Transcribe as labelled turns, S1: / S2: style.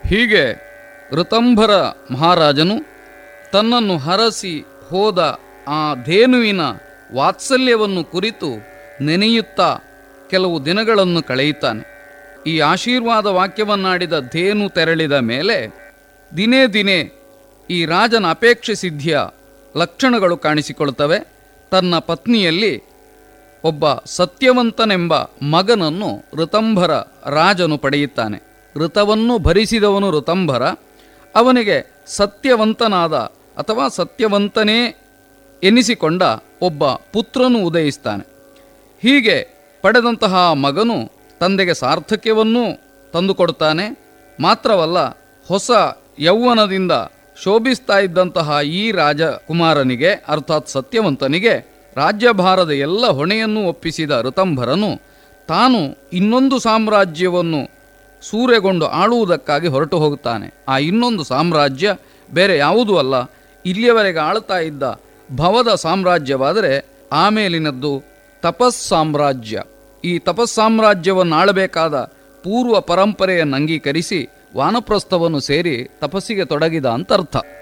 S1: ಹೀಗೆ ಋತಂಭರ ಮಹಾರಾಜನು ತನ್ನನ್ನು ಹರಸಿ ಹೋದ ಆ ಧೇನುವಿನ ವಾತ್ಸಲ್ಯವನ್ನು ಕುರಿತು ನೆನೆಯುತ್ತಾ ಕೆಲವು ದಿನಗಳನ್ನು ಕಳೆಯುತ್ತಾನೆ ಈ ಆಶೀರ್ವಾದ ವಾಕ್ಯವನ್ನಾಡಿದ ಧೇನು ತೆರಳಿದ ಮೇಲೆ ದಿನೇ ದಿನೇ ಈ ರಾಜನ ಅಪೇಕ್ಷೆ ಸಿದ್ಧಿಯ ಲಕ್ಷಣಗಳು ಕಾಣಿಸಿಕೊಳ್ಳುತ್ತವೆ ತನ್ನ ಪತ್ನಿಯಲ್ಲಿ ಒಬ್ಬ ಸತ್ಯವಂತನೆಂಬ ಮಗನನ್ನು ಋತಂಭರ ರಾಜನು ಪಡೆಯುತ್ತಾನೆ ಋತವನ್ನು ಭರಿಸಿದವನು ಋತಂಭರ ಅವನಿಗೆ ಸತ್ಯವಂತನಾದ ಅಥವಾ ಸತ್ಯವಂತನೇ ಎನಿಸಿಕೊಂಡ ಒಬ್ಬ ಪುತ್ರನು ಉದಯಿಸ್ತಾನೆ ಹೀಗೆ ಪಡೆದಂತಹ ಮಗನು ತಂದೆಗೆ ಸಾರ್ಥಕ್ಯವನ್ನೂ ತಂದುಕೊಡುತ್ತಾನೆ ಮಾತ್ರವಲ್ಲ ಹೊಸ ಯೌವನದಿಂದ ಶೋಭಿಸ್ತಾ ಇದ್ದಂತಹ ಈ ರಾಜಕುಮಾರನಿಗೆ ಅರ್ಥಾತ್ ಸತ್ಯವಂತನಿಗೆ ರಾಜ್ಯಭಾರದ ಎಲ್ಲ ಹೊಣೆಯನ್ನು ಒಪ್ಪಿಸಿದ ಋತಂಭರನು ತಾನು ಇನ್ನೊಂದು ಸಾಮ್ರಾಜ್ಯವನ್ನು ಸೂರೆಗೊಂಡು ಆಳುವುದಕ್ಕಾಗಿ ಹೊರಟು ಹೋಗುತ್ತಾನೆ ಆ ಇನ್ನೊಂದು ಸಾಮ್ರಾಜ್ಯ ಬೇರೆ ಯಾವುದೂ ಅಲ್ಲ ಇಲ್ಲಿಯವರೆಗೆ ಆಳ್ತಾ ಇದ್ದ ಭವದ ಸಾಮ್ರಾಜ್ಯವಾದರೆ ಆಮೇಲಿನದ್ದು ತಪಸ್ ಸಾಮ್ರಾಜ್ಯ ಈ ತಪಸ್ ಸಾಮ್ರಾಜ್ಯವನ್ನು ಆಳಬೇಕಾದ ಪೂರ್ವ ಪರಂಪರೆಯನ್ನು ಅಂಗೀಕರಿಸಿ ವಾನಪ್ರಸ್ಥವನ್ನು ಸೇರಿ ತಪಸ್ಸಿಗೆ ತೊಡಗಿದ ಅಂತ ಅರ್ಥ